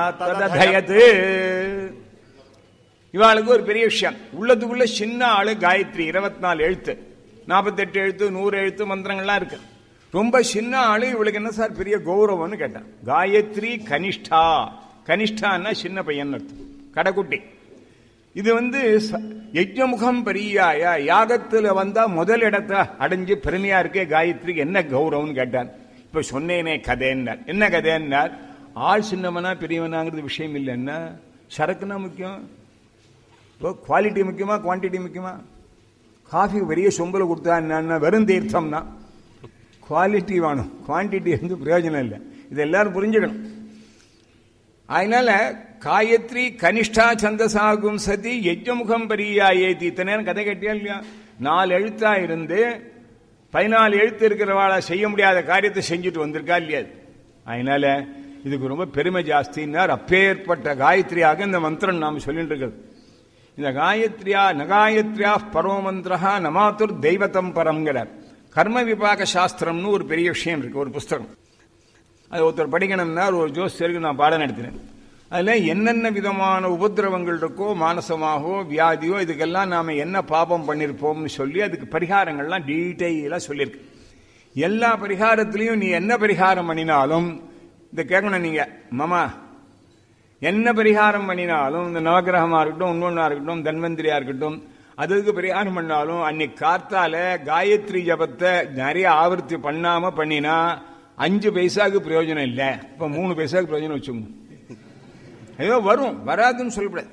ததயது இவாளுக்கு ஒரு பெரிய விஷயம் உள்ளதுக்குள்ள சின்ன ஆளு காயத்ரி இருபத்தி நாலு எழுத்து நாற்பத்தெட்டு எழுத்து நூறு எழுத்து மந்திரங்கள்லாம் இருக்கு ரொம்ப சின்ன ஆளு இவளுக்கு என்ன சார் பெரிய கௌரவம்னு கேட்டான் காயத்ரி கனிஷ்டா கனிஷ்டான்னா சின்ன பையன் அர்த்தம் கடைக்குட்டி இது வந்து ச- யஜ்ஞமுகம் பெரியாய யாகத்துல வந்தா முதல் இடத்த அடைஞ்சு பெருமையா இருக்கே காயத்ரிக்கு என்ன கௌரவம்னு கேட்டான் இப்ப சொன்னேனே கதைன்னார் என்ன கதைன்னார் ஆள் சின்னவனா பெரியவனாங்கிறது விஷயம் இல்லைன்னா சரக்குனா முக்கியம் இப்போ குவாலிட்டி முக்கியமா குவான்டிட்டி முக்கியமா காஃபி பெரிய சொம்பல கொடுத்தா என்னன்னா வெறும் தீர்த்தம்னா குவாலிட்டி வேணும் குவான்டிட்டி வந்து பிரயோஜனம் இல்லை இது எல்லாரும் புரிஞ்சுக்கணும் அதனால காயத்ரி கனிஷ்டா சந்தசாகும் சதி யஜ்ஞமுகம் பரியாயேதி இத்தனை நேரம் கதை கேட்டியா இல்லையா நாலு எழுத்தா இருந்து பதினாலு எழுத்து இருக்கிறவாள செய்ய முடியாத காரியத்தை செஞ்சுட்டு வந்திருக்கா இல்லையா அதனால இதுக்கு ரொம்ப பெருமை ஜாஸ்தின்னார் அப்பேற்பட்ட காயத்ரியாக இந்த மந்திரம் நாம் சொல்லிட்டு இருக்கிறது இந்த காயத்ரியா நகாயத்ரியா பரமமந்திரா நமாத்துர் தெய்வத்தம் பரம்ங்கிறார் கர்ம விபாக சாஸ்திரம்னு ஒரு பெரிய விஷயம் இருக்கு ஒரு புஸ்தகம் அது ஒருத்தர் படிக்கணும்னா ஒரு ஜோசியருக்கு நான் பாடம் நடத்தினேன் அதில் என்னென்ன விதமான உபதிரவங்கள் இருக்கோ மானசமாகவோ வியாதியோ இதுக்கெல்லாம் நாம் என்ன பாபம் பண்ணியிருப்போம்னு சொல்லி அதுக்கு பரிகாரங்கள்லாம் டீட்டெயிலாக சொல்லியிருக்கு எல்லா பரிகாரத்திலையும் நீ என்ன பரிகாரம் பண்ணினாலும் இந்த கேட்கணும் நீங்க மாமா என்ன பரிகாரம் பண்ணினாலும் இந்த நவகிரகமா இருக்கட்டும் இன்னொன்னா இருக்கட்டும் தன்வந்திரியா இருக்கட்டும் அதுக்கு பரிகாரம் பண்ணாலும் அன்னைக்கு கார்த்தால காயத்ரி ஜபத்தை நிறைய ஆவர்த்தி பண்ணாம பண்ணினா அஞ்சு பைசாக்கு பிரயோஜனம் இல்லை இப்ப மூணு பைசாக்கு பிரயோஜனம் வச்சுக்கோங்க ஏதோ வரும் வராதுன்னு சொல்லக்கூடாது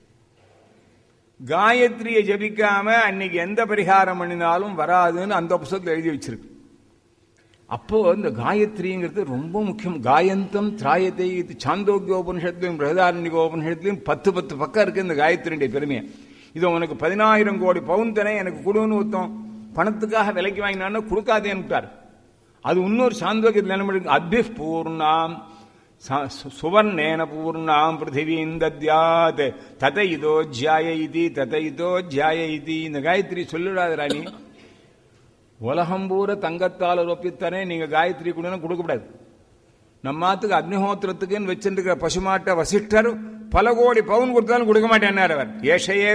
காயத்ரியை ஜபிக்காம அன்னைக்கு எந்த பரிகாரம் பண்ணினாலும் வராதுன்னு அந்த புத்தகத்தில் எழுதி வச்சிருக்கு அப்போ இந்த காயத்ரிங்கிறது ரொம்ப முக்கியம் காயந்தம் திராயத்தை இது சாந்தோக்கியோபனிஷத்துலையும் பிரகதாரண்யோபனிஷத்துலையும் பத்து பத்து பக்கம் இருக்கு இந்த காயத்ரியுடைய பெருமையை இது உனக்கு பதினாயிரம் கோடி பவுன் தானே எனக்கு கொடுன்னு ஒருத்தம் பணத்துக்காக விலைக்கு வாங்கினான்னு கொடுக்காதேன்னுட்டார் அது இன்னொரு சாந்தோக்கியத்தில் என்ன பண்ணுங்க அத்பி பூர்ணாம் ச- சு- சுவர்ணேன பூர்ணாம் பிருத்திவீம் தத்யாத் தத இதோ ஜாய இதி தத இதோ ஜாய இதி இந்த காயத்ரி சொல்லிடாத ராணி உலகம் பூரா தங்கத்தால் ரொப்பித்தானே நீங்க காயத்ரி கொடுன்னு கொடுக்கக்கூடாது நம்மாத்துக்கு அக்னிஹோத்திரத்துக்குன்னு வச்சிருக்கிற பசுமாட்ட வசிஷ்டர் பல கோடி பவுன் கொடுத்தாலும் கொடுக்க மாட்டேன்னார் அவர் ஏஷையே